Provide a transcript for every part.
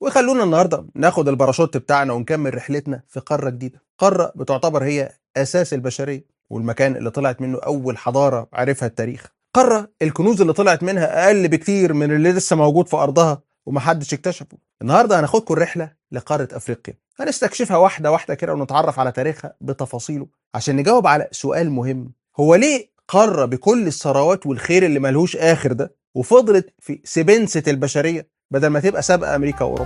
وخلونا النهارده ناخد الباراشوت بتاعنا ونكمل رحلتنا في قاره جديده قاره بتعتبر هي اساس البشريه والمكان اللي طلعت منه اول حضاره عرفها التاريخ قاره الكنوز اللي طلعت منها اقل بكتير من اللي لسه موجود في ارضها ومحدش اكتشفه النهارده هناخدكم الرحله لقاره افريقيا هنستكشفها واحده واحده كده ونتعرف على تاريخها بتفاصيله عشان نجاوب على سؤال مهم هو ليه قاره بكل الثروات والخير اللي ملهوش اخر ده وفضلت في سبنسه البشريه بدل ما تبقى سابقه امريكا واوروبا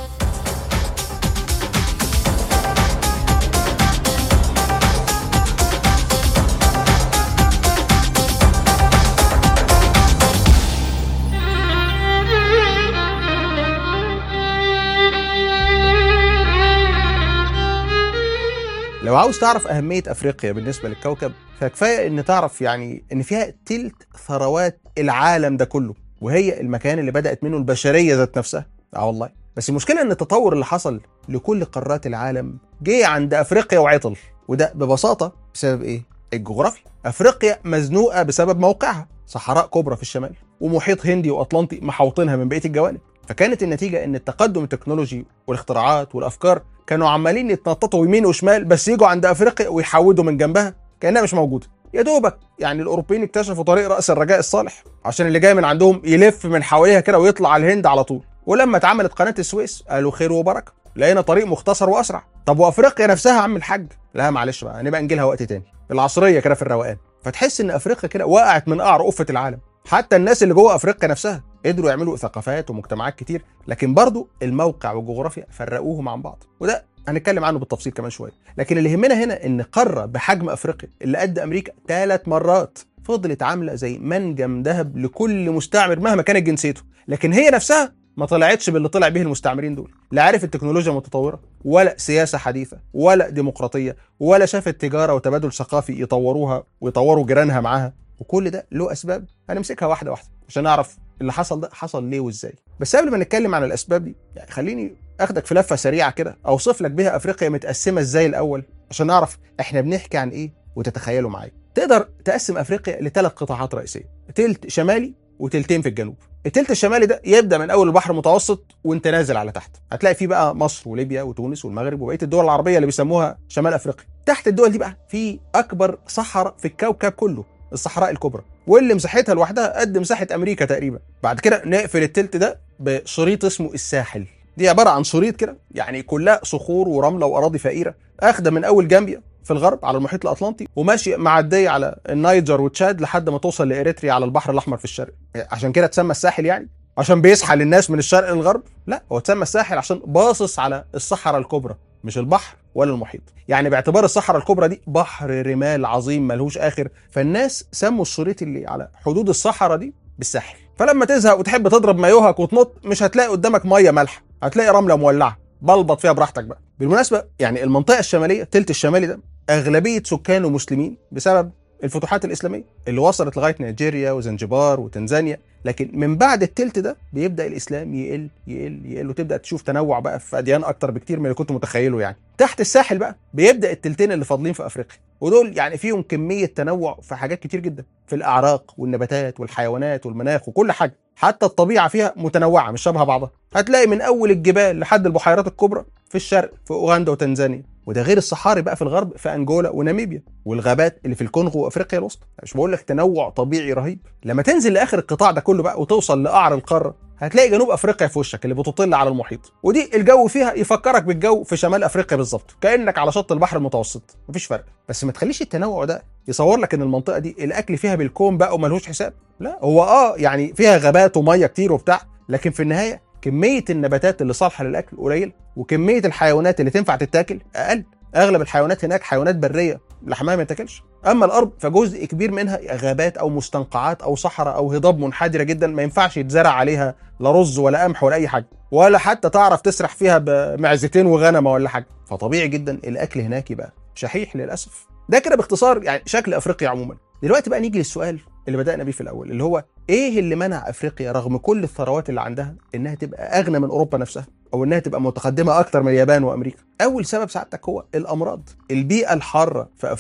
لو عاوز تعرف أهمية أفريقيا بالنسبة للكوكب فكفاية إن تعرف يعني إن فيها تلت ثروات العالم ده كله وهي المكان اللي بدأت منه البشرية ذات نفسها اه والله بس المشكلة إن التطور اللي حصل لكل قارات العالم جه عند أفريقيا وعطل وده ببساطة بسبب إيه؟ الجغرافيا أفريقيا مزنوقة بسبب موقعها صحراء كبرى في الشمال ومحيط هندي وأطلنطي محوطينها من بقية الجوانب فكانت النتيجة إن التقدم التكنولوجي والاختراعات والأفكار كانوا عمالين يتنططوا يمين وشمال بس يجوا عند أفريقيا ويحودوا من جنبها كأنها مش موجودة يا دوبك يعني الأوروبيين اكتشفوا طريق رأس الرجاء الصالح عشان اللي جاي من عندهم يلف من حواليها كده ويطلع على الهند على طول ولما اتعملت قناة السويس قالوا خير وبركة لقينا طريق مختصر وأسرع طب وأفريقيا نفسها يا عم الحاج لا معلش بقى نبقى نجيلها وقت تاني العصرية كده في الروقان فتحس إن أفريقيا كده وقعت من قعر قفة العالم حتى الناس اللي جوه افريقيا نفسها قدروا يعملوا ثقافات ومجتمعات كتير لكن برضو الموقع والجغرافيا فرقوهم عن بعض وده هنتكلم عنه بالتفصيل كمان شويه لكن اللي يهمنا هنا ان قاره بحجم افريقيا اللي قد امريكا ثلاث مرات فضلت عامله زي منجم ذهب لكل مستعمر مهما كانت جنسيته لكن هي نفسها ما طلعتش باللي طلع به المستعمرين دول لا عرفت التكنولوجيا المتطوره ولا سياسه حديثه ولا ديمقراطيه ولا شافت تجاره وتبادل ثقافي يطوروها ويطوروا جيرانها معاها وكل ده له اسباب هنمسكها واحده واحده عشان نعرف اللي حصل ده حصل ليه وازاي بس قبل ما نتكلم عن الاسباب دي يعني خليني اخدك في لفه سريعه كده اوصف لك بيها افريقيا متقسمه ازاي الاول عشان نعرف احنا بنحكي عن ايه وتتخيلوا معايا تقدر تقسم افريقيا لثلاث قطاعات رئيسيه تلت شمالي وتلتين في الجنوب التلت الشمالي ده يبدا من اول البحر المتوسط وانت نازل على تحت هتلاقي فيه بقى مصر وليبيا وتونس والمغرب وبقيه الدول العربيه اللي بيسموها شمال افريقيا تحت الدول دي بقى في اكبر صحراء في الكوكب كله الصحراء الكبرى واللي مساحتها لوحدها قد مساحه امريكا تقريبا بعد كده نقفل التلت ده بشريط اسمه الساحل دي عباره عن شريط كده يعني كلها صخور ورمله واراضي فقيره اخده من اول جامبيا في الغرب على المحيط الاطلنطي وماشي معديه على النيجر وتشاد لحد ما توصل لاريتريا على البحر الاحمر في الشرق عشان كده تسمى الساحل يعني عشان بيسحل الناس من الشرق للغرب لا هو تسمى الساحل عشان باصص على الصحراء الكبرى مش البحر ولا المحيط يعني باعتبار الصحراء الكبرى دي بحر رمال عظيم ملهوش اخر فالناس سموا الشريط اللي على حدود الصحراء دي بالساحل فلما تزهق وتحب تضرب مايوهك وتنط مش هتلاقي قدامك ميه مالحه هتلاقي رمله مولعه بلبط فيها براحتك بقى بالمناسبه يعني المنطقه الشماليه التلت الشمالي ده اغلبيه سكانه مسلمين بسبب الفتوحات الاسلاميه اللي وصلت لغايه نيجيريا وزنجبار وتنزانيا لكن من بعد التلت ده بيبدا الاسلام يقل يقل يقل وتبدا تشوف تنوع بقى في اديان اكتر بكتير من اللي كنت متخيله يعني تحت الساحل بقى بيبدا التلتين اللي فاضلين في افريقيا ودول يعني فيهم كميه تنوع في حاجات كتير جدا في الاعراق والنباتات والحيوانات والمناخ وكل حاجه حتى الطبيعه فيها متنوعه مش شبه بعضها هتلاقي من اول الجبال لحد البحيرات الكبرى في الشرق في اوغندا وتنزانيا وده غير الصحاري بقى في الغرب في انجولا وناميبيا والغابات اللي في الكونغو وافريقيا الوسطى مش بقول لك تنوع طبيعي رهيب لما تنزل لاخر القطاع ده كله بقى وتوصل لقعر القاره هتلاقي جنوب افريقيا في وشك اللي بتطل على المحيط ودي الجو فيها يفكرك بالجو في شمال افريقيا بالظبط كانك على شط البحر المتوسط مفيش فرق بس ما تخليش التنوع ده يصور لك ان المنطقه دي الاكل فيها بالكوم بقى وملهوش حساب لا هو اه يعني فيها غابات وميه كتير وبتاع لكن في النهايه كميه النباتات اللي صالحه للاكل قليله وكميه الحيوانات اللي تنفع تتاكل اقل اغلب الحيوانات هناك حيوانات بريه لحمها ما يتاكلش اما الارض فجزء كبير منها غابات او مستنقعات او صحراء او هضاب منحدره جدا ما ينفعش يتزرع عليها لا رز ولا قمح ولا اي حاجه ولا حتى تعرف تسرح فيها بمعزتين وغنمه ولا حاجه فطبيعي جدا الاكل هناك يبقى شحيح للاسف ده كده باختصار يعني شكل افريقيا عموما دلوقتي بقى نيجي للسؤال اللي بدانا بيه في الاول اللي هو ايه اللي منع افريقيا رغم كل الثروات اللي عندها انها تبقى اغنى من اوروبا نفسها او انها تبقى متقدمه اكتر من اليابان وامريكا اول سبب سعادتك هو الامراض البيئه الحاره في افريقيا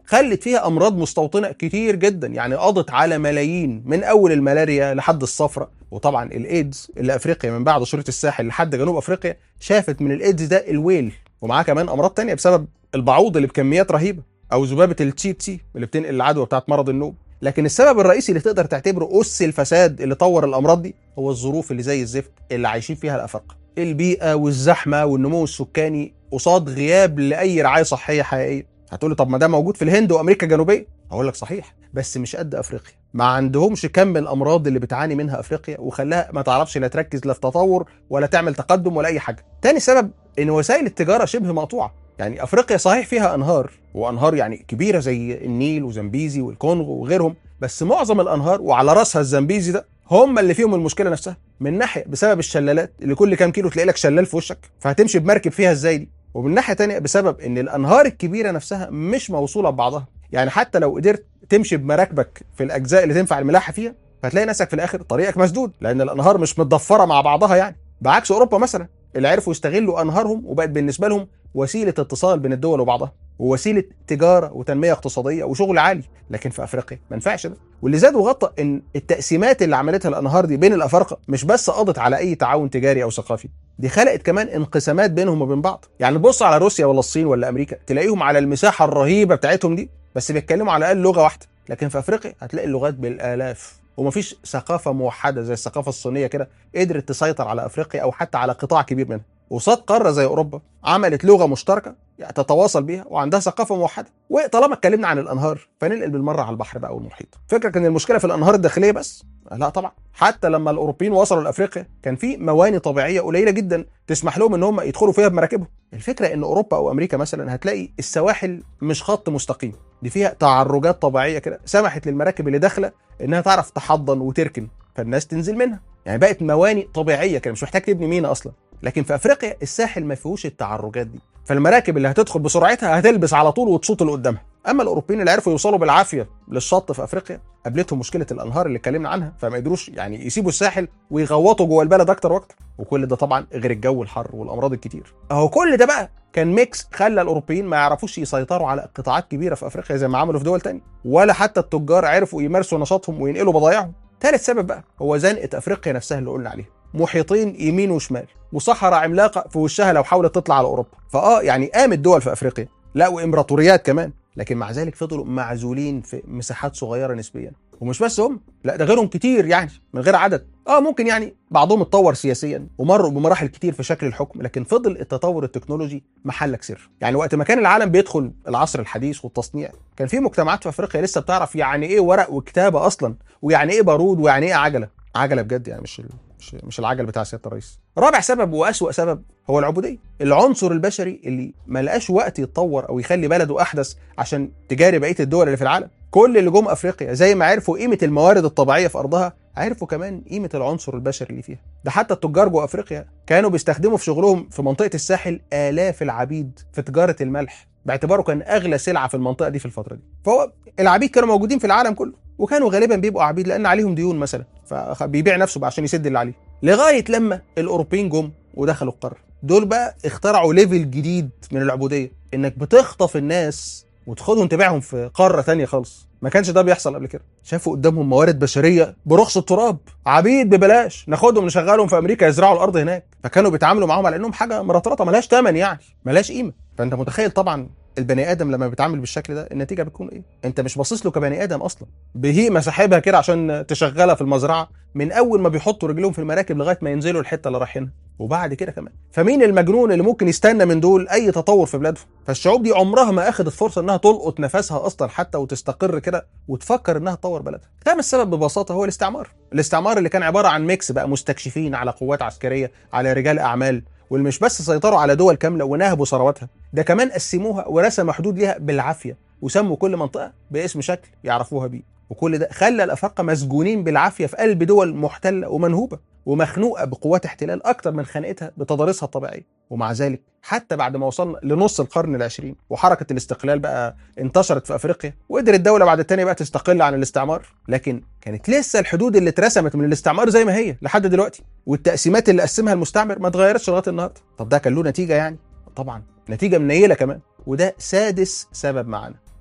خلت فيها امراض مستوطنه كتير جدا يعني قضت على ملايين من اول الملاريا لحد الصفرة وطبعا الايدز اللي افريقيا من بعد شريط الساحل لحد جنوب افريقيا شافت من الايدز ده الويل ومعاه كمان امراض تانية بسبب البعوض اللي بكميات رهيبه او ذبابه التي تي اللي بتنقل العدوى بتاعت مرض النوم لكن السبب الرئيسي اللي تقدر تعتبره اس الفساد اللي طور الامراض دي هو الظروف اللي زي الزفت اللي عايشين فيها الافارقه البيئه والزحمه والنمو السكاني قصاد غياب لاي رعايه صحيه حقيقيه هتقولي طب ما ده موجود في الهند وامريكا الجنوبيه هقول لك صحيح بس مش قد افريقيا ما عندهمش كم الامراض اللي بتعاني منها افريقيا وخلاها ما تعرفش لا تركز لا في تطور ولا تعمل تقدم ولا اي حاجه تاني سبب ان وسائل التجاره شبه مقطوعه يعني افريقيا صحيح فيها انهار وانهار يعني كبيره زي النيل وزامبيزي والكونغو وغيرهم بس معظم الانهار وعلى راسها الزامبيزي ده هم اللي فيهم المشكله نفسها من ناحيه بسبب الشلالات اللي كل كام كيلو تلاقي لك شلال في وشك فهتمشي بمركب فيها ازاي دي ومن ناحيه تانية بسبب ان الانهار الكبيره نفسها مش موصوله ببعضها يعني حتى لو قدرت تمشي بمراكبك في الاجزاء اللي تنفع الملاحه فيها هتلاقي نفسك في الاخر طريقك مسدود لان الانهار مش متضفره مع بعضها يعني بعكس اوروبا مثلا اللي عرفوا يستغلوا انهارهم وبقت بالنسبه لهم وسيله اتصال بين الدول وبعضها ووسيله تجاره وتنميه اقتصاديه وشغل عالي لكن في افريقيا ما ينفعش ده واللي زاد وغطى ان التقسيمات اللي عملتها الانهار دي بين الافارقه مش بس قضت على اي تعاون تجاري او ثقافي دي خلقت كمان انقسامات بينهم وبين بعض يعني بص على روسيا ولا الصين ولا امريكا تلاقيهم على المساحه الرهيبه بتاعتهم دي بس بيتكلموا على الاقل لغه واحده لكن في افريقيا هتلاقي اللغات بالالاف ومفيش ثقافه موحده زي الثقافه الصينيه كده قدرت تسيطر على افريقيا او حتى على قطاع كبير منها وصاد قاره زي اوروبا عملت لغه مشتركه يعني تتواصل بيها وعندها ثقافه موحده وطالما اتكلمنا عن الانهار فننقل بالمره على البحر بقى والمحيط فكرك ان المشكله في الانهار الداخليه بس لا طبعا حتى لما الاوروبيين وصلوا لافريقيا كان في مواني طبيعيه قليله جدا تسمح لهم ان هم يدخلوا فيها بمراكبهم الفكره ان اوروبا او امريكا مثلا هتلاقي السواحل مش خط مستقيم دي فيها تعرجات طبيعيه كده سمحت للمراكب اللي داخله انها تعرف تحضن وتركن فالناس تنزل منها يعني بقت مواني طبيعيه كده مش محتاج تبني مينا اصلا لكن في افريقيا الساحل ما فيهوش التعرجات دي فالمراكب اللي هتدخل بسرعتها هتلبس على طول وتشوط اللي قدامها اما الاوروبيين اللي عرفوا يوصلوا بالعافيه للشط في افريقيا قابلتهم مشكله الانهار اللي اتكلمنا عنها فما قدروش يعني يسيبوا الساحل ويغوطوا جوه البلد اكتر واكتر وكل ده طبعا غير الجو الحر والامراض الكتير اهو كل ده بقى كان ميكس خلى الاوروبيين ما يعرفوش يسيطروا على قطاعات كبيره في افريقيا زي ما عملوا في دول تانية ولا حتى التجار عرفوا يمارسوا نشاطهم وينقلوا بضايعهم ثالث سبب بقى هو زنقه افريقيا نفسها اللي قلنا عليها محيطين يمين وشمال وصحراء عملاقه في وشها لو حاولت تطلع على اوروبا فاه يعني قامت دول في افريقيا لا وامبراطوريات كمان لكن مع ذلك فضلوا معزولين في مساحات صغيره نسبيا ومش بس هم لا ده غيرهم كتير يعني من غير عدد اه ممكن يعني بعضهم اتطور سياسيا ومروا بمراحل كتير في شكل الحكم لكن فضل التطور التكنولوجي محلك سر يعني وقت ما كان العالم بيدخل العصر الحديث والتصنيع كان في مجتمعات في افريقيا لسه بتعرف يعني ايه ورق وكتابه اصلا ويعني ايه بارود ويعني ايه عجله عجله بجد يعني مش مش مش العجل بتاع سياده الرئيس رابع سبب واسوا سبب هو العبوديه العنصر البشري اللي ما لقاش وقت يتطور او يخلي بلده احدث عشان تجاري بقيه الدول اللي في العالم كل اللي جم افريقيا زي ما عرفوا قيمه الموارد الطبيعيه في ارضها عرفوا كمان قيمه العنصر البشري اللي فيها ده حتى التجار جوه افريقيا كانوا بيستخدموا في شغلهم في منطقه الساحل الاف العبيد في تجاره الملح باعتباره كان اغلى سلعه في المنطقه دي في الفتره دي فهو العبيد كانوا موجودين في العالم كله وكانوا غالبا بيبقوا عبيد لان عليهم ديون مثلا فبيبيع نفسه بقى عشان يسد اللي عليه لغايه لما الاوروبيين جم ودخلوا القاره دول بقى اخترعوا ليفل جديد من العبوديه انك بتخطف الناس وتاخدهم تبيعهم في قاره تانية خالص ما كانش ده بيحصل قبل كده شافوا قدامهم موارد بشريه برخص التراب عبيد ببلاش ناخدهم نشغلهم في امريكا يزرعوا الارض هناك فكانوا بيتعاملوا معاهم على انهم حاجه مرطرطه ملهاش ثمن يعني ملهاش قيمه فانت متخيل طبعا البني ادم لما بيتعامل بالشكل ده النتيجه بتكون ايه؟ انت مش باصص له كبني ادم اصلا بهيمه ساحبها كده عشان تشغلها في المزرعه من اول ما بيحطوا رجلهم في المراكب لغايه ما ينزلوا الحته اللي رايحينها وبعد كده كمان فمين المجنون اللي ممكن يستنى من دول اي تطور في بلادهم فالشعوب دي عمرها ما اخذت فرصه انها تلقط نفسها اصلا حتى وتستقر كده وتفكر انها تطور بلدها خامس سبب ببساطه هو الاستعمار الاستعمار اللي كان عباره عن ميكس بقى مستكشفين على قوات عسكريه على رجال اعمال واللي مش بس سيطروا على دول كامله ونهبوا ثرواتها ده كمان قسموها ورسموا حدود ليها بالعافيه وسموا كل منطقه باسم شكل يعرفوها بيه وكل ده خلى الافارقه مسجونين بالعافيه في قلب دول محتله ومنهوبه ومخنوقه بقوات احتلال اكتر من خانقتها بتضاريسها الطبيعيه ومع ذلك حتى بعد ما وصلنا لنص القرن العشرين وحركه الاستقلال بقى انتشرت في افريقيا وقدرت الدوله بعد التانية بقى تستقل عن الاستعمار لكن كانت لسه الحدود اللي اترسمت من الاستعمار زي ما هي لحد دلوقتي والتقسيمات اللي قسمها المستعمر ما اتغيرتش لغايه النهارده طب ده كان له نتيجه يعني طبعا نتيجه منيله كمان وده سادس سبب معانا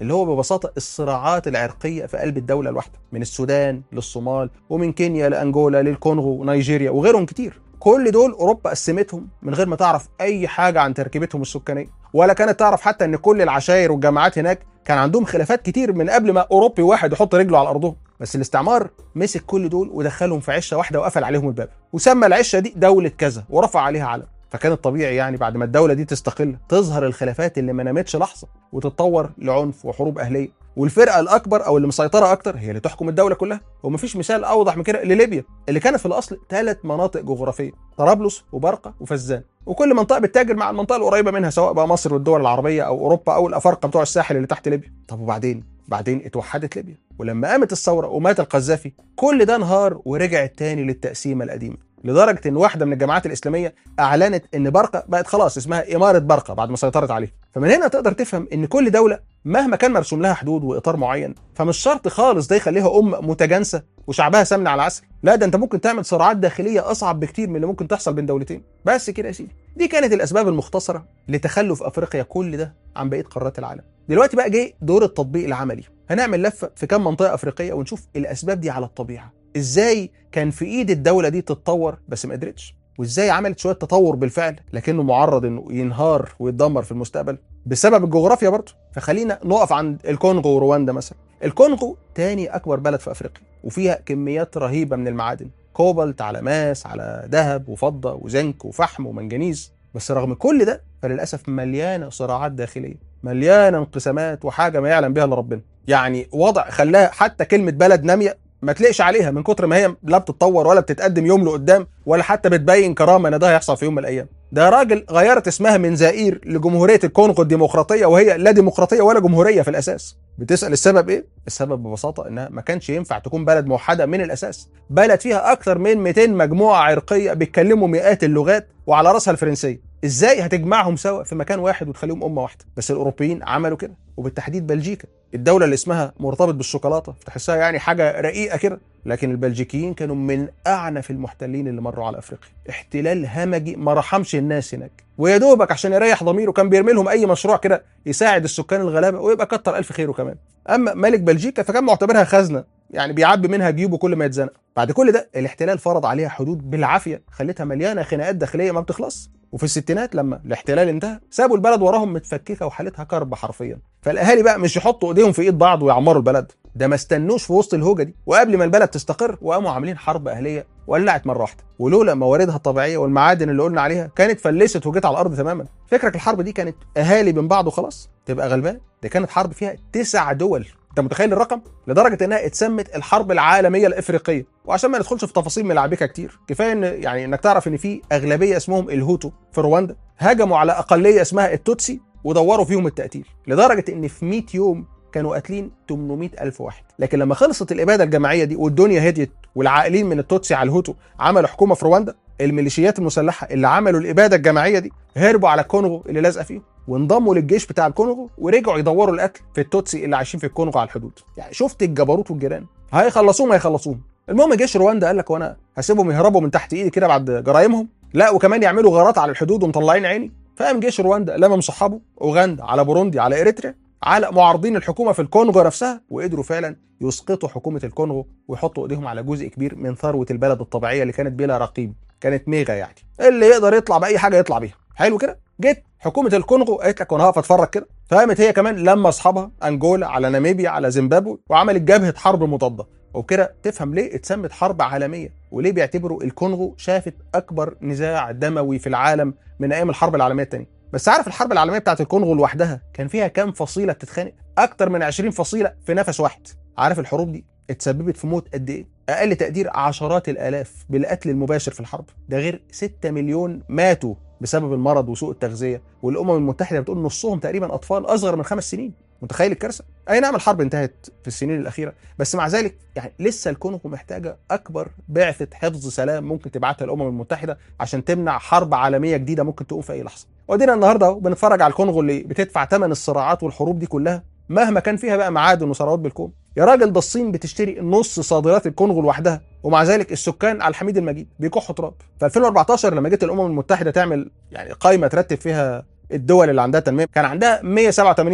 اللي هو ببساطه الصراعات العرقيه في قلب الدوله الواحده من السودان للصومال ومن كينيا لانجولا للكونغو ونيجيريا وغيرهم كتير كل دول اوروبا قسمتهم من غير ما تعرف اي حاجه عن تركيبتهم السكانيه ولا كانت تعرف حتى ان كل العشاير والجامعات هناك كان عندهم خلافات كتير من قبل ما اوروبي واحد يحط رجله على ارضهم بس الاستعمار مسك كل دول ودخلهم في عشه واحده وقفل عليهم الباب وسمى العشه دي دوله كذا ورفع عليها علم فكان الطبيعي يعني بعد ما الدوله دي تستقل تظهر الخلافات اللي ما نامتش لحظه وتتطور لعنف وحروب اهليه والفرقه الاكبر او اللي مسيطره اكتر هي اللي تحكم الدوله كلها ومفيش مثال اوضح من كده لليبيا اللي كانت في الاصل ثلاث مناطق جغرافيه طرابلس وبرقه وفزان وكل منطقه بتتاجر مع المنطقه القريبه منها سواء بقى مصر والدول العربيه او اوروبا او الافارقه بتوع الساحل اللي تحت ليبيا طب وبعدين بعدين اتوحدت ليبيا ولما قامت الثوره ومات القذافي كل ده انهار ورجع تاني للتقسيمه القديمه لدرجه ان واحده من الجماعات الاسلاميه اعلنت ان برقه بقت خلاص اسمها اماره برقه بعد ما سيطرت عليه فمن هنا تقدر تفهم ان كل دوله مهما كان مرسوم لها حدود واطار معين فمش شرط خالص ده يخليها ام متجانسه وشعبها سمن على عسل لا ده انت ممكن تعمل صراعات داخليه اصعب بكتير من اللي ممكن تحصل بين دولتين بس كده يا سيدي دي كانت الاسباب المختصره لتخلف افريقيا كل ده عن بقيه قارات العالم دلوقتي بقى جه دور التطبيق العملي هنعمل لفه في كام منطقه افريقيه ونشوف الاسباب دي على الطبيعه ازاي كان في ايد الدوله دي تتطور بس ما قدرتش وازاي عملت شويه تطور بالفعل لكنه معرض انه ينهار ويتدمر في المستقبل بسبب الجغرافيا برضه فخلينا نقف عند الكونغو ورواندا مثلا الكونغو تاني اكبر بلد في افريقيا وفيها كميات رهيبه من المعادن كوبالت على ماس على ذهب وفضه وزنك وفحم ومنجنيز بس رغم كل ده فللاسف مليانه صراعات داخليه مليانه انقسامات وحاجه ما يعلم بها الا ربنا يعني وضع خلاها حتى كلمه بلد ناميه ما تلقش عليها من كتر ما هي لا بتتطور ولا بتتقدم يوم لقدام ولا حتى بتبين كرامه ان ده هيحصل في يوم من الايام ده راجل غيرت اسمها من زائير لجمهوريه الكونغو الديمقراطيه وهي لا ديمقراطيه ولا جمهوريه في الاساس بتسال السبب ايه السبب ببساطه انها ما كانش ينفع تكون بلد موحده من الاساس بلد فيها اكثر من 200 مجموعه عرقيه بيتكلموا مئات اللغات وعلى راسها الفرنسيه ازاي هتجمعهم سوا في مكان واحد وتخليهم امه واحده بس الاوروبيين عملوا كده وبالتحديد بلجيكا الدوله اللي اسمها مرتبط بالشوكولاته تحسها يعني حاجه رقيقه كده لكن البلجيكيين كانوا من اعنف المحتلين اللي مروا على افريقيا احتلال همجي ما رحمش الناس هناك ويا دوبك عشان يريح ضميره كان بيرمي لهم اي مشروع كده يساعد السكان الغلابه ويبقى كتر الف خيره كمان اما ملك بلجيكا فكان معتبرها خزنه يعني بيعبي منها جيوبه كل ما يتزنق بعد كل ده الاحتلال فرض عليها حدود بالعافيه خلتها مليانه خناقات داخليه ما بتخلص وفي الستينات لما الاحتلال انتهى سابوا البلد وراهم متفككه وحالتها كرب حرفيا فالاهالي بقى مش يحطوا ايديهم في ايد بعض ويعمروا البلد ده ما استنوش في وسط الهوجه دي وقبل ما البلد تستقر وقاموا عاملين حرب اهليه ولعت مره واحده ولولا مواردها الطبيعيه والمعادن اللي قلنا عليها كانت فلست وجت على الارض تماما فكرك الحرب دي كانت اهالي بين بعض وخلاص تبقى غلبان دي كانت حرب فيها تسع دول انت متخيل الرقم لدرجه انها اتسمت الحرب العالميه الافريقيه وعشان ما ندخلش في تفاصيل ملعبكه كتير كفايه ان يعني انك تعرف ان في اغلبيه اسمهم الهوتو في رواندا هجموا على اقليه اسمها التوتسي ودوروا فيهم التقتيل لدرجه ان في 100 يوم كانوا قاتلين 800 ألف واحد لكن لما خلصت الإبادة الجماعية دي والدنيا هديت والعائلين من التوتسي على الهوتو عملوا حكومة في رواندا الميليشيات المسلحة اللي عملوا الإبادة الجماعية دي هربوا على الكونغو اللي لازقة فيهم وانضموا للجيش بتاع الكونغو ورجعوا يدوروا القتل في التوتسي اللي عايشين في الكونغو على الحدود يعني شفت الجبروت والجيران هيخلصوهم هيخلصوهم المهم جيش رواندا قال لك وانا هسيبهم يهربوا من تحت ايدي كده بعد جرايمهم لا وكمان يعملوا غارات على الحدود ومطلعين عيني فقام جيش رواندا لمم صحابه اوغندا على بوروندي على اريتريا على معارضين الحكومه في الكونغو نفسها وقدروا فعلا يسقطوا حكومه الكونغو ويحطوا ايديهم على جزء كبير من ثروه البلد الطبيعيه اللي كانت بلا رقيب كانت ميغا يعني اللي يقدر يطلع باي حاجه يطلع بيها حلو كده جيت حكومه الكونغو قالت لك وانا هقف اتفرج كده فقامت هي كمان لما اصحابها انجولا على ناميبيا على زيمبابوي وعملت جبهه حرب مضاده وبكده تفهم ليه اتسمت حرب عالميه وليه بيعتبروا الكونغو شافت اكبر نزاع دموي في العالم من ايام الحرب العالميه الثانيه بس عارف الحرب العالميه بتاعت الكونغو لوحدها كان فيها كام فصيله بتتخانق اكتر من 20 فصيله في نفس واحد عارف الحروب دي اتسببت في موت قد ايه اقل تقدير عشرات الالاف بالقتل المباشر في الحرب ده غير 6 مليون ماتوا بسبب المرض وسوء التغذيه والامم المتحده بتقول نصهم تقريبا اطفال اصغر من خمس سنين متخيل الكارثه اي نعم الحرب انتهت في السنين الاخيره بس مع ذلك يعني لسه الكونغو محتاجه اكبر بعثه حفظ سلام ممكن تبعتها الامم المتحده عشان تمنع حرب عالميه جديده ممكن تقوم في اي لحظه ودينا النهارده اهو بنتفرج على الكونغو اللي بتدفع ثمن الصراعات والحروب دي كلها مهما كان فيها بقى معادن وثروات بالكون يا راجل ده الصين بتشتري نص صادرات الكونغو لوحدها ومع ذلك السكان على الحميد المجيد بيكحوا تراب في 2014 لما جت الامم المتحده تعمل يعني قائمه ترتب فيها الدول اللي عندها تنميه كان عندها 187 دوله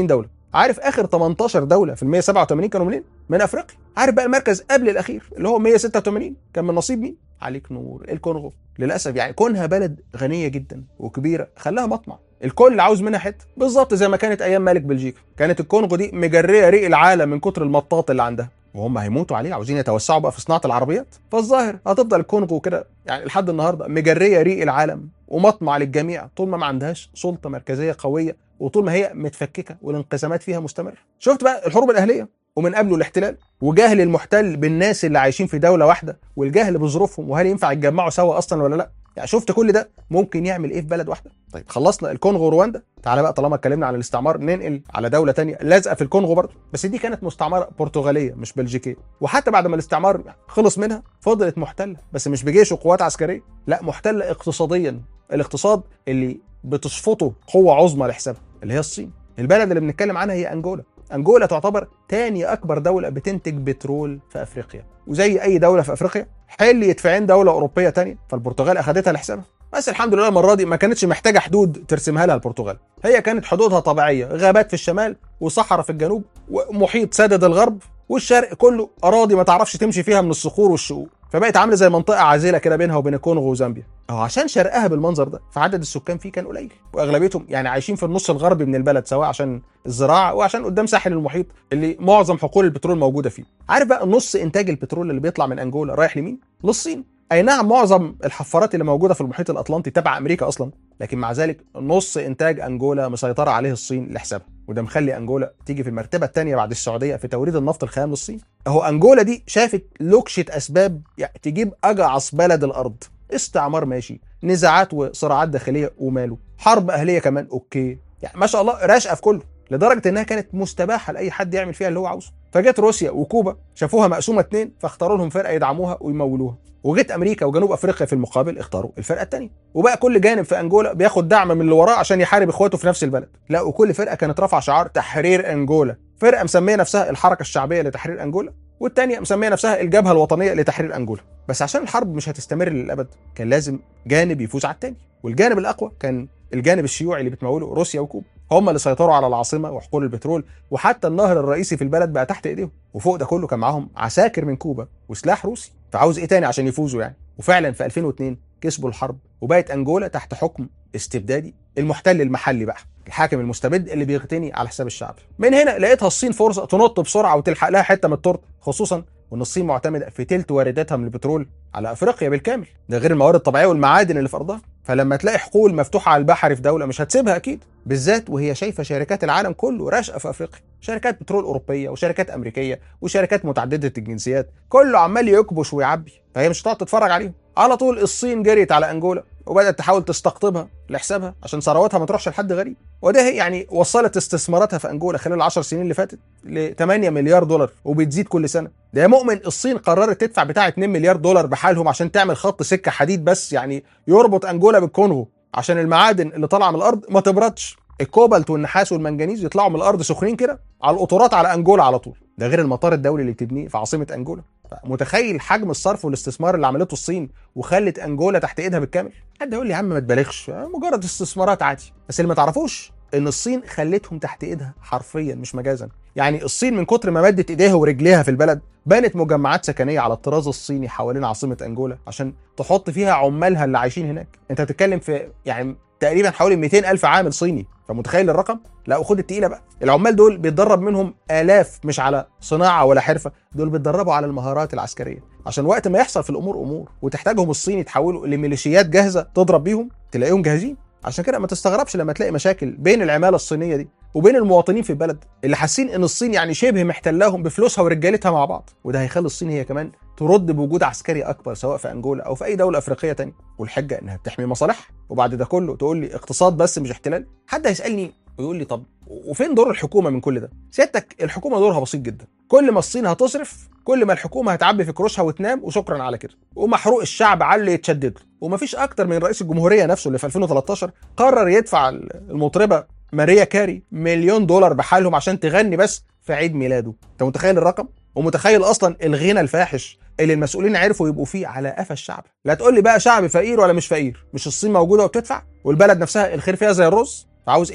عارف اخر 18 دوله في ال 187 كانوا منين؟ من افريقيا عارف بقى المركز قبل الاخير اللي هو 186 كان من نصيب مين؟ عليك نور الكونغو للاسف يعني كونها بلد غنيه جدا وكبيره خلاها مطمع الكل عاوز منها حته بالظبط زي ما كانت ايام ملك بلجيكا كانت الكونغو دي مجريه ريق العالم من كتر المطاط اللي عندها وهم هيموتوا عليه عاوزين يتوسعوا بقى في صناعه العربيات فالظاهر هتفضل الكونغو كده يعني لحد النهارده مجريه ريق العالم ومطمع للجميع طول ما ما عندهاش سلطه مركزيه قويه وطول ما هي متفككه والانقسامات فيها مستمره شفت بقى الحروب الاهليه ومن قبله الاحتلال وجهل المحتل بالناس اللي عايشين في دوله واحده والجهل بظروفهم وهل ينفع يتجمعوا سوا اصلا ولا لا يعني شفت كل ده ممكن يعمل ايه في بلد واحده طيب خلصنا الكونغو ورواندا تعالى بقى طالما اتكلمنا عن الاستعمار ننقل على دوله تانية لازقه في الكونغو برضه بس دي كانت مستعمره برتغاليه مش بلجيكيه وحتى بعد ما الاستعمار خلص منها فضلت محتله بس مش بجيش وقوات عسكريه لا محتله اقتصاديا الاقتصاد اللي بتصفطه قوه عظمى لحسابها اللي هي الصين البلد اللي بنتكلم عنها هي انجولا انجولا تعتبر تاني اكبر دوله بتنتج بترول في افريقيا وزي اي دوله في افريقيا حل يدفعين دوله اوروبيه تانية فالبرتغال اخدتها لحسابها بس الحمد لله المره دي ما كانتش محتاجه حدود ترسمها لها البرتغال هي كانت حدودها طبيعيه غابات في الشمال وصحراء في الجنوب ومحيط سادد الغرب والشرق كله اراضي ما تعرفش تمشي فيها من الصخور والشقوق فبقت عامله زي منطقه عازله كده بينها وبين الكونغو وزامبيا اهو عشان شرقها بالمنظر ده فعدد السكان فيه كان قليل واغلبيتهم يعني عايشين في النص الغربي من البلد سواء عشان الزراعه وعشان قدام ساحل المحيط اللي معظم حقول البترول موجوده فيه عارف بقى نص انتاج البترول اللي بيطلع من انجولا رايح لمين للصين اي نعم معظم الحفارات اللي موجوده في المحيط الاطلنطي تبع امريكا اصلا لكن مع ذلك نص انتاج انجولا مسيطره عليه الصين لحسابها وده مخلي انجولا تيجي في المرتبه الثانيه بعد السعوديه في توريد النفط الخام للصين اهو انجولا دي شافت لوكشه اسباب يعني تجيب اجعص بلد الارض استعمار ماشي نزاعات وصراعات داخليه وماله حرب اهليه كمان اوكي يعني ما شاء الله راشقه في كله لدرجه انها كانت مستباحه لاي حد يعمل فيها اللي هو عاوزه فجت روسيا وكوبا شافوها مقسومه اتنين فاختاروا لهم فرقه يدعموها ويمولوها وجت امريكا وجنوب افريقيا في المقابل اختاروا الفرقه الثانيه وبقى كل جانب في انجولا بياخد دعم من اللي وراه عشان يحارب اخواته في نفس البلد لا وكل فرقه كانت رافعه شعار تحرير انجولا فرقه مسميه نفسها الحركه الشعبيه لتحرير انجولا والتانية مسميه نفسها الجبهه الوطنيه لتحرير انجولا بس عشان الحرب مش هتستمر للابد كان لازم جانب يفوز على التاني والجانب الاقوى كان الجانب الشيوعي اللي بتموله روسيا وكوبا هم اللي سيطروا على العاصمه وحقول البترول وحتى النهر الرئيسي في البلد بقى تحت ايديهم وفوق ده كله كان معاهم عساكر من كوبا وسلاح روسي فعاوز ايه تاني عشان يفوزوا يعني وفعلا في 2002 كسبوا الحرب وبقت انجولا تحت حكم استبدادي المحتل المحلي بقى الحاكم المستبد اللي بيغتني على حساب الشعب من هنا لقيتها الصين فرصه تنط بسرعه وتلحق لها حته من التورته خصوصا وان الصين معتمده في تلت وارداتها من البترول على افريقيا بالكامل ده غير الموارد الطبيعيه والمعادن اللي في ارضها فلما تلاقي حقول مفتوحه على البحر في دوله مش هتسيبها اكيد بالذات وهي شايفه شركات العالم كله راشقه في افريقيا شركات بترول اوروبيه وشركات امريكيه وشركات متعدده الجنسيات كله عمال يكبش ويعبي فهي مش هتقعد تتفرج عليهم على طول الصين جريت على انجولا وبدات تحاول تستقطبها لحسابها عشان ثرواتها ما تروحش لحد غريب وده يعني وصلت استثماراتها في انجولا خلال العشر سنين اللي فاتت ل 8 مليار دولار وبتزيد كل سنه ده مؤمن الصين قررت تدفع بتاع 2 مليار دولار بحالهم عشان تعمل خط سكه حديد بس يعني يربط انجولا بالكونغو عشان المعادن اللي طالعه من الارض ما تبردش الكوبالت والنحاس والمنجنيز يطلعوا من الارض سخنين كده على القطورات على انجولا على طول ده غير المطار الدولي اللي بتبنيه في عاصمه انجولا متخيل حجم الصرف والاستثمار اللي عملته الصين وخلت انجولا تحت ايدها بالكامل حد يقول لي يا عم ما تبالغش مجرد استثمارات عادي بس اللي ما تعرفوش ان الصين خلتهم تحت ايدها حرفيا مش مجازا يعني الصين من كتر ما مدت ايديها ورجليها في البلد بنت مجمعات سكنيه على الطراز الصيني حوالين عاصمه انجولا عشان تحط فيها عمالها اللي عايشين هناك انت بتتكلم في يعني تقريبا حوالي 200 الف عامل صيني فمتخيل الرقم لا وخد التقيله بقى العمال دول بيتدرب منهم الاف مش على صناعه ولا حرفه دول بيتدربوا على المهارات العسكريه عشان وقت ما يحصل في الامور امور وتحتاجهم الصين يتحولوا لميليشيات جاهزه تضرب بيهم تلاقيهم جاهزين عشان كده ما تستغربش لما تلاقي مشاكل بين العماله الصينيه دي وبين المواطنين في البلد اللي حاسين ان الصين يعني شبه محتلاهم بفلوسها ورجالتها مع بعض وده هيخلي الصين هي كمان ترد بوجود عسكري اكبر سواء في انجولا او في اي دوله افريقيه تانية والحجه انها بتحمي مصالحها وبعد ده كله تقول لي اقتصاد بس مش احتلال حد هيسالني ويقول لي طب وفين دور الحكومه من كل ده سيادتك الحكومه دورها بسيط جدا كل ما الصين هتصرف كل ما الحكومه هتعبي في كروشها وتنام وشكرا على كده ومحروق الشعب على اللي يتشدد له ومفيش اكتر من رئيس الجمهوريه نفسه اللي في 2013 قرر يدفع المطربه ماريا كاري مليون دولار بحالهم عشان تغني بس في عيد ميلاده انت متخيل الرقم ومتخيل اصلا الغنى الفاحش اللي المسؤولين عرفوا يبقوا فيه على قفا الشعب لا تقول لي بقى شعب فقير ولا مش فقير مش الصين موجوده وبتدفع والبلد نفسها الخير فيها زي الرز عاوز ايه تاني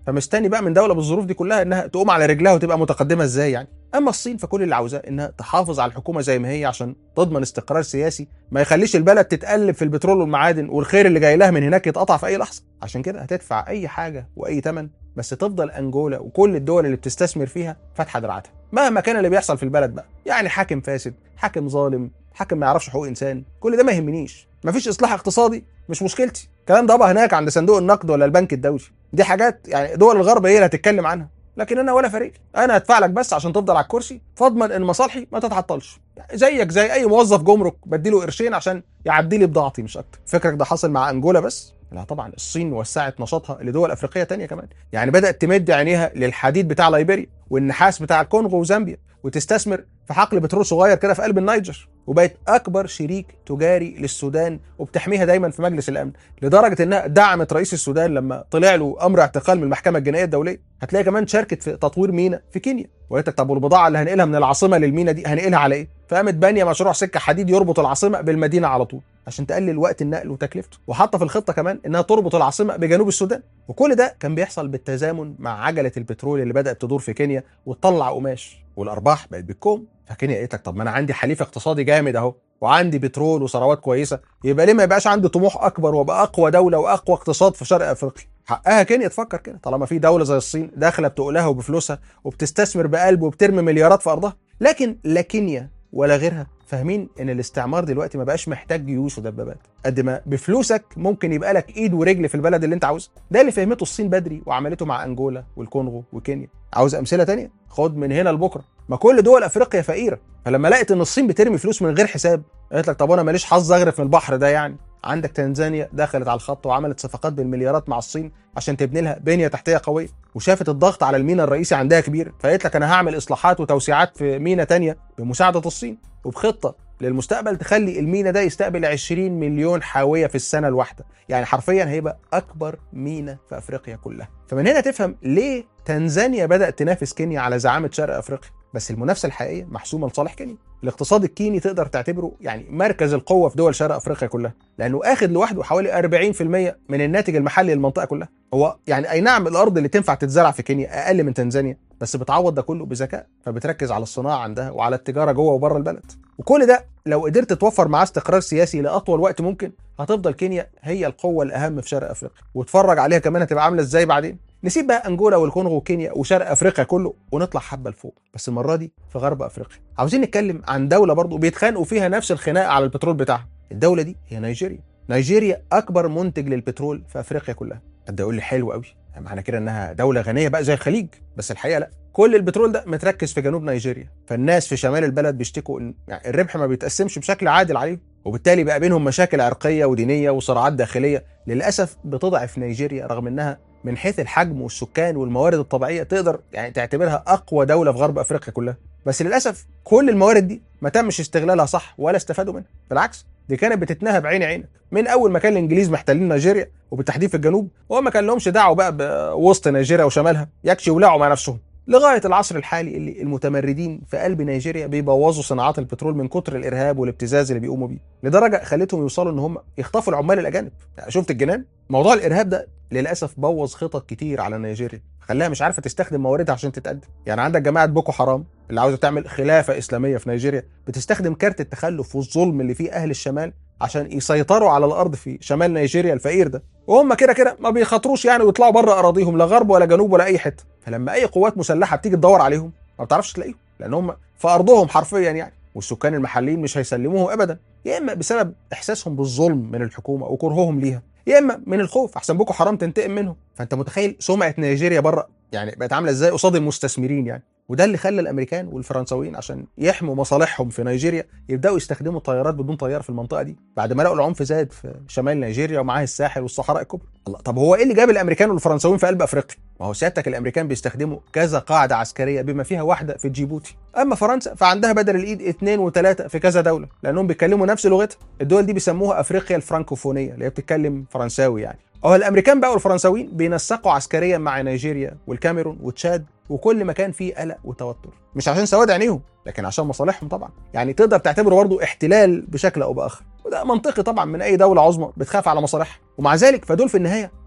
فمستني بقى من دوله بالظروف دي كلها انها تقوم على رجلها وتبقى متقدمه ازاي يعني اما الصين فكل اللي عاوزاه انها تحافظ على الحكومه زي ما هي عشان تضمن استقرار سياسي ما يخليش البلد تتقلب في البترول والمعادن والخير اللي جاي لها من هناك يتقطع في اي لحظه عشان كده هتدفع اي حاجه واي ثمن بس تفضل انجولا وكل الدول اللي بتستثمر فيها فاتحه دراعاتها مهما كان اللي بيحصل في البلد بقى يعني حاكم فاسد حاكم ظالم حاكم ما يعرفش حقوق انسان كل ده ما يهمنيش مفيش اصلاح اقتصادي مش مشكلتي الكلام ده بقى هناك عند صندوق النقد ولا البنك الدولي دي حاجات يعني دول الغرب هي اللي هتتكلم عنها لكن انا ولا فريق انا هدفع لك بس عشان تفضل على الكرسي فاضمن ان مصالحي ما تتعطلش يعني زيك زي اي موظف جمرك بديله قرشين عشان يعدي لي بضاعتي مش اكتر فكرك ده حاصل مع انجولا بس لا طبعا الصين وسعت نشاطها لدول افريقيه تانية كمان يعني بدات تمد عينيها للحديد بتاع ليبيريا والنحاس بتاع الكونغو وزامبيا وتستثمر في حقل بترول صغير كده في قلب النيجر وبقت اكبر شريك تجاري للسودان وبتحميها دايما في مجلس الامن لدرجه انها دعمت رئيس السودان لما طلع له امر اعتقال من المحكمه الجنائيه الدوليه هتلاقي كمان شاركت في تطوير مينا في كينيا وقالت لك طب والبضاعه اللي هنقلها من العاصمه للمينا دي هنقلها على ايه فقامت بانيه مشروع سكه حديد يربط العاصمه بالمدينه على طول عشان تقلل وقت النقل وتكلفته وحاطه في الخطه كمان انها تربط العاصمه بجنوب السودان وكل ده كان بيحصل بالتزامن مع عجله البترول اللي بدات تدور في كينيا وتطلع قماش والارباح بقت بالكوم فكينيا قالت لك طب ما انا عندي حليف اقتصادي جامد اهو وعندي بترول وثروات كويسه يبقى ليه ما يبقاش عندي طموح اكبر وابقى اقوى دوله واقوى اقتصاد في شرق افريقيا حقها كينيا تفكر كده طالما في دوله زي الصين داخله بتقلها وبفلوسها وبتستثمر بقلب وبترمي مليارات في ارضها لكن لا كينيا ولا غيرها فاهمين ان الاستعمار دلوقتي ما بقاش محتاج جيوش ودبابات قد ما بفلوسك ممكن يبقى لك ايد ورجل في البلد اللي انت عاوزها ده اللي فهمته الصين بدري وعملته مع انجولا والكونغو وكينيا عاوز امثله تانية خد من هنا لبكره ما كل دول افريقيا فقيره فلما لقيت ان الصين بترمي فلوس من غير حساب قالت لك طب انا ماليش حظ اغرف من البحر ده يعني عندك تنزانيا دخلت على الخط وعملت صفقات بالمليارات مع الصين عشان تبني لها بنيه تحتيه قويه وشافت الضغط على المينا الرئيسي عندها كبير فقالت لك انا هعمل اصلاحات وتوسيعات في مينا تانية بمساعده الصين وبخطه للمستقبل تخلي المينا ده يستقبل 20 مليون حاويه في السنه الواحده يعني حرفيا هيبقى اكبر مينا في افريقيا كلها فمن هنا تفهم ليه تنزانيا بدات تنافس كينيا على زعامه شرق افريقيا بس المنافسه الحقيقيه محسومه لصالح كينيا الاقتصاد الكيني تقدر تعتبره يعني مركز القوه في دول شرق افريقيا كلها لانه اخد لوحده حوالي 40% من الناتج المحلي للمنطقه كلها هو يعني اي نعم الارض اللي تنفع تتزرع في كينيا اقل من تنزانيا بس بتعوض ده كله بذكاء فبتركز على الصناعه عندها وعلى التجاره جوه وبره البلد وكل ده لو قدرت توفر معاه استقرار سياسي لاطول وقت ممكن هتفضل كينيا هي القوه الاهم في شرق افريقيا واتفرج عليها كمان هتبقى عامله ازاي بعدين نسيب بقى انجولا والكونغو وكينيا وشرق افريقيا كله ونطلع حبه لفوق بس المره دي في غرب افريقيا عاوزين نتكلم عن دوله برضو بيتخانقوا فيها نفس الخناقه على البترول بتاعها الدوله دي هي نيجيريا نيجيريا اكبر منتج للبترول في افريقيا كلها قد يقول لي حلو قوي معنى كده انها دوله غنيه بقى زي الخليج بس الحقيقه لا كل البترول ده متركز في جنوب نيجيريا فالناس في شمال البلد بيشتكوا ان يعني الربح ما بيتقسمش بشكل عادل عليهم وبالتالي بقى بينهم مشاكل عرقيه ودينيه وصراعات داخليه للاسف بتضعف نيجيريا رغم انها من حيث الحجم والسكان والموارد الطبيعيه تقدر يعني تعتبرها اقوى دوله في غرب افريقيا كلها بس للاسف كل الموارد دي ما تمش استغلالها صح ولا استفادوا منها بالعكس دي كانت بتتنهب عين عينك من اول ما كان الانجليز محتلين نيجيريا وبالتحديد في الجنوب وما كان لهمش دعوه بقى بوسط نيجيريا وشمالها يكشي ولعوا مع نفسهم لغايه العصر الحالي اللي المتمردين في قلب نيجيريا بيبوظوا صناعات البترول من كتر الارهاب والابتزاز اللي بيقوموا بيه لدرجه خلتهم يوصلوا ان هم يخطفوا العمال الاجانب يعني شفت الجنان موضوع الارهاب ده للاسف بوظ خطط كتير على نيجيريا خلاها مش عارفه تستخدم مواردها عشان تتقدم يعني عندك جماعه بوكو حرام اللي عاوزه تعمل خلافه اسلاميه في نيجيريا بتستخدم كارت التخلف والظلم اللي فيه اهل الشمال عشان يسيطروا على الارض في شمال نيجيريا الفقير ده وهم كده كده ما بيخاطروش يعني ويطلعوا بره اراضيهم لا غرب ولا جنوب ولا اي حته فلما اي قوات مسلحه بتيجي تدور عليهم ما بتعرفش تلاقيهم لان هم في ارضهم حرفيا يعني والسكان المحليين مش هيسلموهم ابدا يا اما بسبب احساسهم بالظلم من الحكومه وكرههم ليها يا اما من الخوف احسن بوكو حرام تنتقم منهم فانت متخيل سمعه نيجيريا بره يعني بقت عامله ازاي قصاد المستثمرين يعني وده اللي خلى الامريكان والفرنساويين عشان يحموا مصالحهم في نيجيريا يبداوا يستخدموا طيارات بدون طيار في المنطقه دي بعد ما لقوا العنف زاد في شمال نيجيريا ومعاه الساحل والصحراء الكبرى الله طب هو ايه اللي جاب الامريكان والفرنساويين في قلب افريقيا ما هو سيادتك الامريكان بيستخدموا كذا قاعده عسكريه بما فيها واحده في جيبوتي اما فرنسا فعندها بدل الايد اثنين وثلاثه في كذا دوله لانهم بيتكلموا نفس لغتها الدول دي بيسموها افريقيا الفرنكوفونيه اللي هي بتتكلم فرنساوي يعني هو الامريكان بقى والفرنساويين بينسقوا عسكريا مع نيجيريا والكاميرون وتشاد وكل مكان فيه قلق وتوتر مش عشان سواد عينيهم لكن عشان مصالحهم طبعا يعني تقدر تعتبره برضه احتلال بشكل او باخر وده منطقي طبعا من اي دوله عظمى بتخاف على مصالحها ومع ذلك فدول في النهايه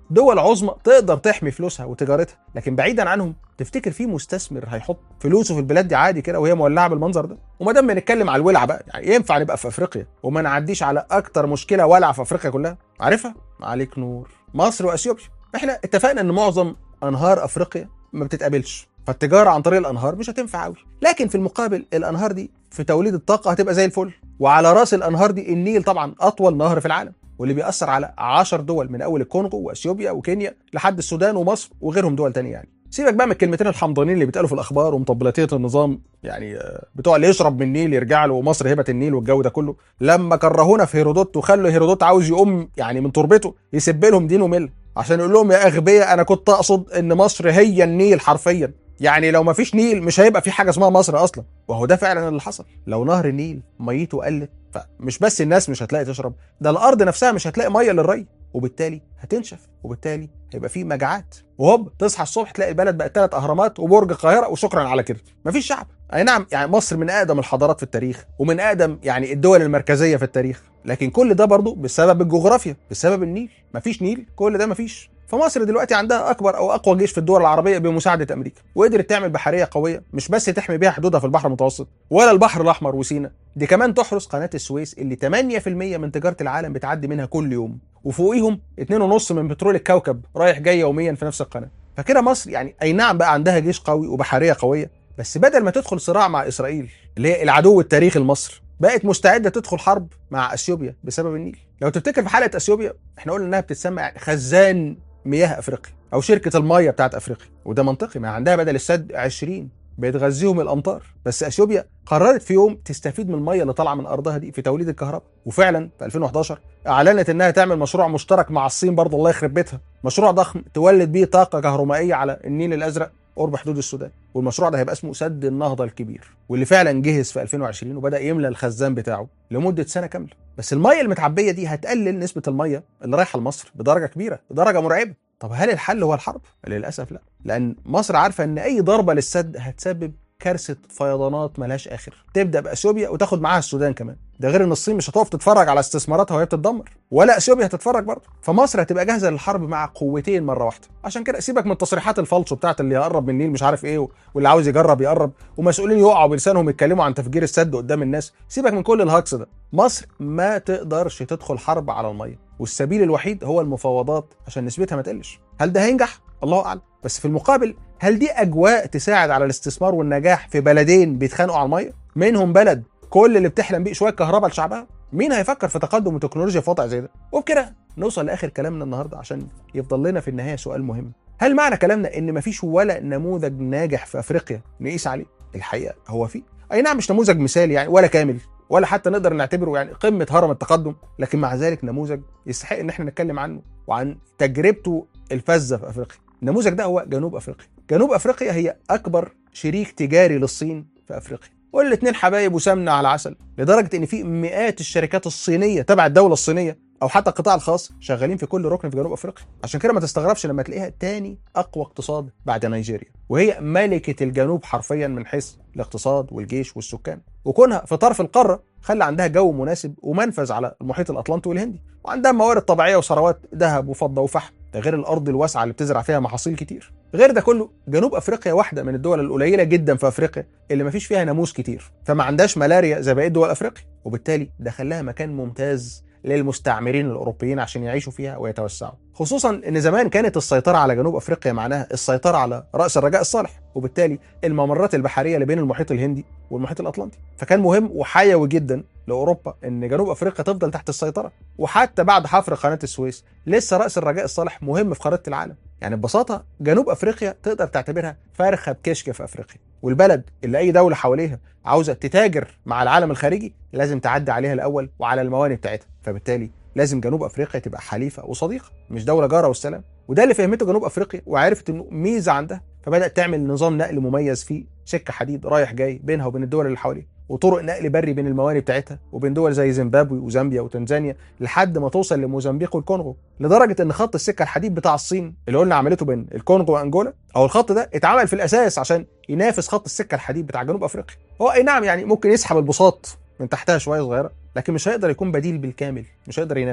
دول عظمى تقدر تحمي فلوسها وتجارتها لكن بعيدا عنهم تفتكر في مستثمر هيحط فلوسه في البلاد دي عادي كده وهي مولعه بالمنظر ده وما دام بنتكلم على الولع بقى يعني ينفع نبقى في افريقيا وما نعديش على اكتر مشكله ولع في افريقيا كلها عارفها عليك نور مصر واثيوبيا احنا اتفقنا ان معظم انهار افريقيا ما بتتقابلش فالتجاره عن طريق الانهار مش هتنفع قوي لكن في المقابل الانهار دي في توليد الطاقه هتبقى زي الفل وعلى راس الانهار دي النيل طبعا اطول نهر في العالم واللي بيأثر على 10 دول من اول الكونغو واثيوبيا وكينيا لحد السودان ومصر وغيرهم دول تانية يعني سيبك بقى من الكلمتين الحمضانين اللي بيتقالوا في الاخبار ومطبلاتيه النظام يعني بتوع اللي يشرب من النيل يرجع له ومصر هبه النيل والجو ده كله لما كرهونا في هيرودوت وخلوا هيرودوت عاوز يقوم يعني من تربته يسب لهم دين ومله عشان يقول لهم يا اغبياء انا كنت اقصد ان مصر هي النيل حرفيا يعني لو ما فيش نيل مش هيبقى في حاجه اسمها مصر اصلا وهو ده فعلا اللي حصل لو نهر النيل ميته قلت فمش بس الناس مش هتلاقي تشرب ده الارض نفسها مش هتلاقي ميه للري وبالتالي هتنشف وبالتالي هيبقى في مجاعات وهوب تصحى الصبح تلاقي البلد بقت ثلاث اهرامات وبرج القاهره وشكرا على كده مفيش شعب اي نعم يعني مصر من اقدم الحضارات في التاريخ ومن اقدم يعني الدول المركزيه في التاريخ لكن كل ده برضه بسبب الجغرافيا بسبب النيل مفيش نيل كل ده مفيش فمصر دلوقتي عندها اكبر او اقوى جيش في الدول العربيه بمساعده امريكا وقدرت تعمل بحريه قويه مش بس تحمي بيها حدودها في البحر المتوسط ولا البحر الاحمر وسيناء دي كمان تحرس قناه السويس اللي 8% من تجاره العالم بتعدي منها كل يوم وفوقيهم 2.5 من بترول الكوكب رايح جاي يوميا في نفس القناه فكده مصر يعني اي نعم بقى عندها جيش قوي وبحريه قويه بس بدل ما تدخل صراع مع اسرائيل اللي هي العدو التاريخي لمصر بقت مستعده تدخل حرب مع اثيوبيا بسبب النيل لو تفتكر في حلقه اثيوبيا احنا قلنا انها بتتسمى يعني خزان مياه افريقيا او شركه الميه بتاعت افريقيا وده منطقي ما عندها بدل السد 20 بتغذيهم الامطار بس اثيوبيا قررت في يوم تستفيد من الميه اللي طالعه من ارضها دي في توليد الكهرباء وفعلا في 2011 اعلنت انها تعمل مشروع مشترك مع الصين برضه الله يخرب بيتها مشروع ضخم تولد بيه طاقه كهرومائيه على النيل الازرق قرب حدود السودان والمشروع ده هيبقى اسمه سد النهضه الكبير واللي فعلا جهز في 2020 وبدا يملى الخزان بتاعه لمده سنه كامله بس الميه المتعبيه دي هتقلل نسبه الميه اللي رايحه لمصر بدرجه كبيره بدرجه مرعبه طب هل الحل هو الحرب للاسف لا لان مصر عارفه ان اي ضربه للسد هتسبب كارثه فيضانات ملهاش اخر تبدا باثيوبيا وتاخد معاها السودان كمان ده غير ان الصين مش هتقف تتفرج على استثماراتها وهي بتتدمر ولا اثيوبيا هتتفرج برضه فمصر هتبقى جاهزه للحرب مع قوتين مره واحده عشان كده سيبك من تصريحات الفالصو بتاعت اللي يقرب من النيل مش عارف ايه واللي عاوز يجرب يقرب ومسؤولين يقعوا بلسانهم يتكلموا عن تفجير السد قدام الناس سيبك من كل الهجص ده مصر ما تقدرش تدخل حرب على الميه والسبيل الوحيد هو المفاوضات عشان نسبتها ما تقلش هل ده هينجح الله اعلم بس في المقابل هل دي اجواء تساعد على الاستثمار والنجاح في بلدين بيتخانقوا على الميه منهم بلد كل اللي بتحلم بيه شويه كهرباء لشعبها مين هيفكر في تقدم وتكنولوجيا في وضع زي ده وبكده نوصل لاخر كلامنا النهارده عشان يفضل لنا في النهايه سؤال مهم هل معنى كلامنا ان مفيش ولا نموذج ناجح في افريقيا نقيس عليه الحقيقه هو في اي نعم مش نموذج مثالي يعني ولا كامل ولا حتى نقدر نعتبره يعني قمه هرم التقدم لكن مع ذلك نموذج يستحق ان احنا نتكلم عنه وعن تجربته الفذه في افريقيا النموذج ده هو جنوب افريقيا جنوب افريقيا هي اكبر شريك تجاري للصين في افريقيا والاثنين حبايب وسمنه على عسل لدرجه ان في مئات الشركات الصينيه تبع الدوله الصينيه او حتى القطاع الخاص شغالين في كل ركن في جنوب افريقيا عشان كده ما تستغربش لما تلاقيها تاني اقوى اقتصاد بعد نيجيريا وهي ملكه الجنوب حرفيا من حيث الاقتصاد والجيش والسكان وكونها في طرف القاره خلى عندها جو مناسب ومنفذ على المحيط الاطلنطي والهندي وعندها موارد طبيعيه وثروات ذهب وفضه وفحم ده غير الارض الواسعه اللي بتزرع فيها محاصيل كتير غير ده كله جنوب افريقيا واحده من الدول القليله جدا في افريقيا اللي ما فيش فيها ناموس كتير فما عندهاش ملاريا زي بقيه دول افريقيا وبالتالي ده خلاها مكان ممتاز للمستعمرين الاوروبيين عشان يعيشوا فيها ويتوسعوا خصوصا ان زمان كانت السيطره على جنوب افريقيا معناها السيطره على راس الرجاء الصالح وبالتالي الممرات البحريه اللي بين المحيط الهندي والمحيط الاطلنطي فكان مهم وحيوي جدا لاوروبا ان جنوب افريقيا تفضل تحت السيطره وحتى بعد حفر قناه السويس لسه راس الرجاء الصالح مهم في خريطه العالم يعني ببساطه جنوب افريقيا تقدر تعتبرها فرخه بكشك في افريقيا والبلد اللي اي دوله حواليها عاوزه تتاجر مع العالم الخارجي لازم تعدي عليها الاول وعلى الموانئ بتاعتها فبالتالي لازم جنوب افريقيا تبقى حليفه وصديقه مش دوله جاره والسلام وده اللي فهمته جنوب افريقيا وعرفت انه ميزه عندها فبدات تعمل نظام نقل مميز فيه سكه حديد رايح جاي بينها وبين الدول اللي حواليها وطرق نقل بري بين الموانئ بتاعتها وبين دول زي زيمبابوي وزامبيا وتنزانيا لحد ما توصل لموزمبيق والكونغو لدرجه ان خط السكه الحديد بتاع الصين اللي قلنا عملته بين الكونغو وانجولا او الخط ده اتعمل في الاساس عشان ينافس خط السكه الحديد بتاع جنوب افريقيا هو اي نعم يعني ممكن يسحب البساط من تحتها شويه صغيره لكن مش هيقدر يكون بديل بالكامل مش هيقدر ينافس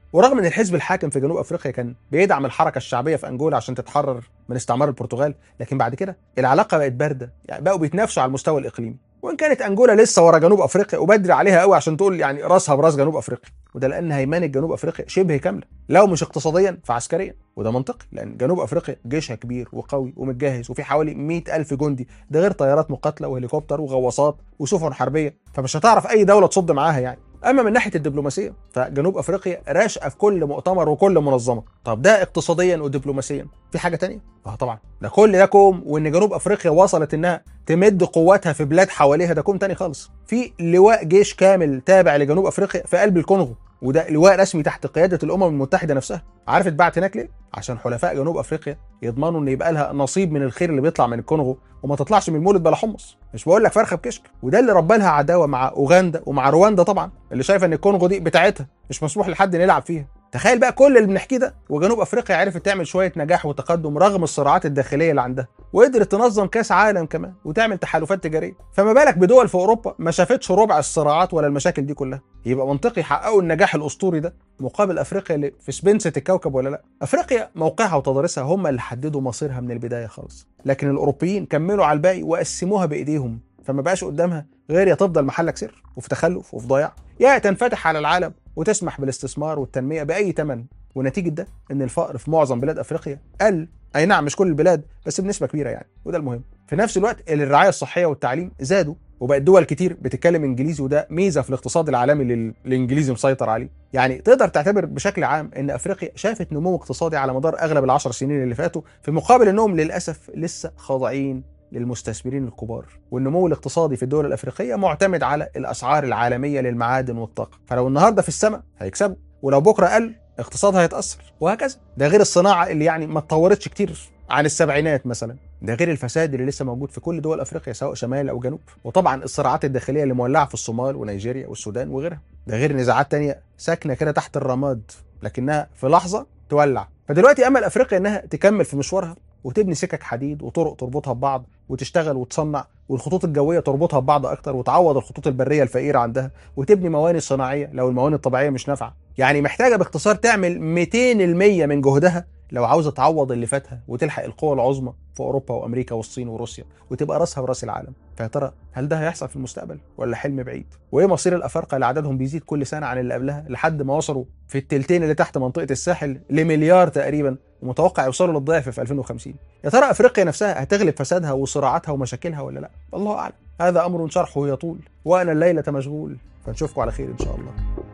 ورغم ان الحزب الحاكم في جنوب افريقيا كان بيدعم الحركه الشعبيه في انجولا عشان تتحرر من استعمار البرتغال لكن بعد كده العلاقه بقت بارده يعني بقوا بيتنافسوا على المستوى الاقليمي وان كانت انجولا لسه ورا جنوب افريقيا وبدري عليها قوي عشان تقول يعني راسها براس جنوب افريقيا وده لان هيمنه جنوب افريقيا شبه كامله لو مش اقتصاديا فعسكريا وده منطقي لان جنوب افريقيا جيشها كبير وقوي ومتجهز وفي حوالي 100 الف جندي ده غير طيارات مقاتله وهليكوبتر وغواصات وسفن حربيه فمش هتعرف اي دوله تصد معاها يعني اما من ناحيه الدبلوماسيه فجنوب افريقيا راشقه في كل مؤتمر وكل منظمه طب ده اقتصاديا ودبلوماسيا في حاجه تانية اه طبعا ده كل ده كوم وان جنوب افريقيا وصلت انها تمد قواتها في بلاد حواليها ده كوم تاني خالص في لواء جيش كامل تابع لجنوب افريقيا في قلب الكونغو وده لواء رسمي تحت قياده الامم المتحده نفسها عارف اتبعت هناك ليه عشان حلفاء جنوب افريقيا يضمنوا ان يبقى لها نصيب من الخير اللي بيطلع من الكونغو وما تطلعش من المولد بلا حمص مش بقول لك فرخه بكشك وده اللي ربى لها عداوه مع اوغندا ومع رواندا طبعا اللي شايفه ان الكونغو دي بتاعتها مش مسموح لحد ان يلعب فيها تخيل بقى كل اللي بنحكيه ده وجنوب افريقيا عرفت تعمل شويه نجاح وتقدم رغم الصراعات الداخليه اللي عندها وقدرت تنظم كاس عالم كمان وتعمل تحالفات تجاريه فما بالك بدول في اوروبا ما شافتش ربع الصراعات ولا المشاكل دي كلها يبقى منطقي يحققوا النجاح الاسطوري ده مقابل افريقيا اللي في سبنسة الكوكب ولا لا افريقيا موقعها وتضاريسها هم اللي حددوا مصيرها من البدايه خالص لكن الاوروبيين كملوا على الباقي وقسموها بايديهم فما بقاش قدامها غير يا تفضل محلك سر وفي تخلف وفي ضياع يا تنفتح على العالم وتسمح بالاستثمار والتنميه باي ثمن ونتيجه ده ان الفقر في معظم بلاد افريقيا قل اي نعم مش كل البلاد بس بنسبه كبيره يعني وده المهم في نفس الوقت الرعايه الصحيه والتعليم زادوا وبقت دول كتير بتتكلم انجليزي وده ميزه في الاقتصاد العالمي اللي الانجليزي مسيطر عليه يعني تقدر تعتبر بشكل عام ان افريقيا شافت نمو اقتصادي على مدار اغلب العشر سنين اللي فاتوا في مقابل انهم للاسف لسه خاضعين للمستثمرين الكبار والنمو الاقتصادي في الدول الافريقيه معتمد على الاسعار العالميه للمعادن والطاقه فلو النهارده في السماء هيكسبوا ولو بكره قل اقتصادها هيتاثر وهكذا ده غير الصناعه اللي يعني ما اتطورتش كتير عن السبعينات مثلا ده غير الفساد اللي لسه موجود في كل دول افريقيا سواء شمال او جنوب وطبعا الصراعات الداخليه اللي مولعه في الصومال ونيجيريا والسودان وغيرها ده غير نزاعات تانية ساكنه كده تحت الرماد لكنها في لحظه تولع فدلوقتي امل افريقيا انها تكمل في مشوارها وتبني سكك حديد وطرق تربطها ببعض وتشتغل وتصنع والخطوط الجويه تربطها ببعض اكتر وتعوض الخطوط البريه الفقيره عندها وتبني مواني صناعيه لو المواني الطبيعيه مش نافعه يعني محتاجه باختصار تعمل 200% من جهدها لو عاوزه تعوض اللي فاتها وتلحق القوى العظمى في اوروبا وامريكا والصين وروسيا وتبقى راسها براس العالم فيا ترى هل ده هيحصل في المستقبل ولا حلم بعيد وايه مصير الافارقه اللي عددهم بيزيد كل سنه عن اللي قبلها لحد ما وصلوا في التلتين اللي تحت منطقه الساحل لمليار تقريبا ومتوقع يوصلوا للضعف في 2050 يا ترى افريقيا نفسها هتغلب فسادها وصراعاتها ومشاكلها ولا لا الله اعلم هذا امر شرحه يطول وانا الليله مشغول فنشوفكم على خير ان شاء الله